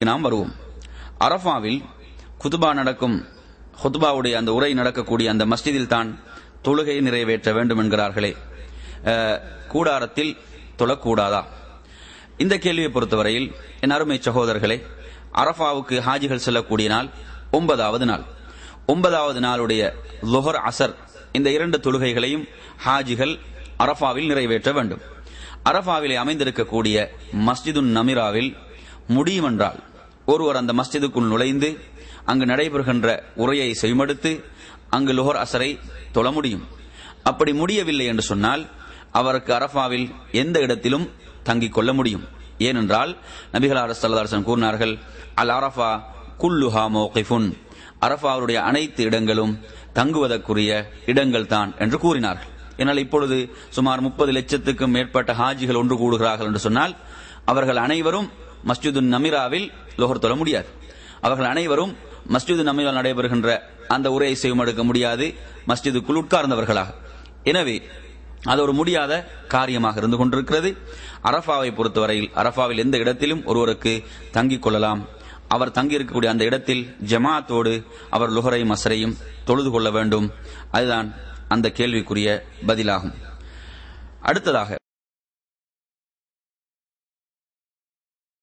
நாம் வருவோம் அரஃபாவில் குதுபா நடக்கும் ஹுத்பாவுடைய அந்த உரை நடக்கக்கூடிய அந்த மஸ்ஜிதில் தான் தொழுகை நிறைவேற்ற வேண்டும் என்கிறார்களே அஹ், கூடாரத்தில் தொழக்கூடாதா இந்த கேள்வியை பொறுத்தவரையில் என் அருமை சகோதரர்களே அரஃபாவுக்கு ஹாஜிகள் செல்லக்கூடிய நாள் ஒன்பதாவது நாள் ஒன்பதாவது நாளுடைய லுஹர் அசர் இந்த இரண்டு தொழுகைகளையும் ஹாஜிகள் அரஃபாவில் நிறைவேற்ற வேண்டும் அரஃபாவிலே அமைந்திருக்கக்கூடிய மஸ்ஜிதுன் நமிராவில் முடியுமென்றால் ஒருவர் அந்த மஸ்ஜிதுக்குள் நுழைந்து அங்கு நடைபெறுகின்ற உரையை செவிமடுத்து அங்கு லுஹர் அசரை தொழ முடியும் அப்படி முடியவில்லை என்று சொன்னால் அவருக்கு அரஃபாவில் எந்த இடத்திலும் தங்கிக் கொள்ள முடியும் ஏனென்றால் நபிகளார் சல்லதாசன் கூறினார்கள் அல் அரஃபா குல்லுஹா மோகிஃபுன் அரஃபாவுடைய அனைத்து இடங்களும் தங்குவதற்குரிய இடங்கள் தான் என்று கூறினார்கள் என்னால் இப்பொழுது சுமார் முப்பது லட்சத்துக்கும் மேற்பட்ட ஹாஜிகள் ஒன்று கூடுகிறார்கள் என்று சொன்னால் அவர்கள் அனைவரும் மஸ்ஜிது நமிராவில் லோகர் தொழ முடியாது அவர்கள் அனைவரும் மஸ்ஜிது நமிரால் நடைபெறுகின்ற அந்த உரையை செய்யும் எடுக்க முடியாது மஸ்ஜிதுக்குள் உட்கார்ந்தவர்களாக எனவே அது ஒரு முடியாத காரியமாக இருந்து கொண்டிருக்கிறது அரஃபாவை பொறுத்தவரையில் அரஃபாவில் எந்த இடத்திலும் ஒருவருக்கு தங்கிக் கொள்ளலாம் அவர் தங்கியிருக்கக்கூடிய அந்த இடத்தில் ஜமாத்தோடு அவர் லுஹரையும் அசரையும் தொழுது கொள்ள வேண்டும் அதுதான் அந்த கேள்விக்குரிய பதிலாகும் அடுத்ததாக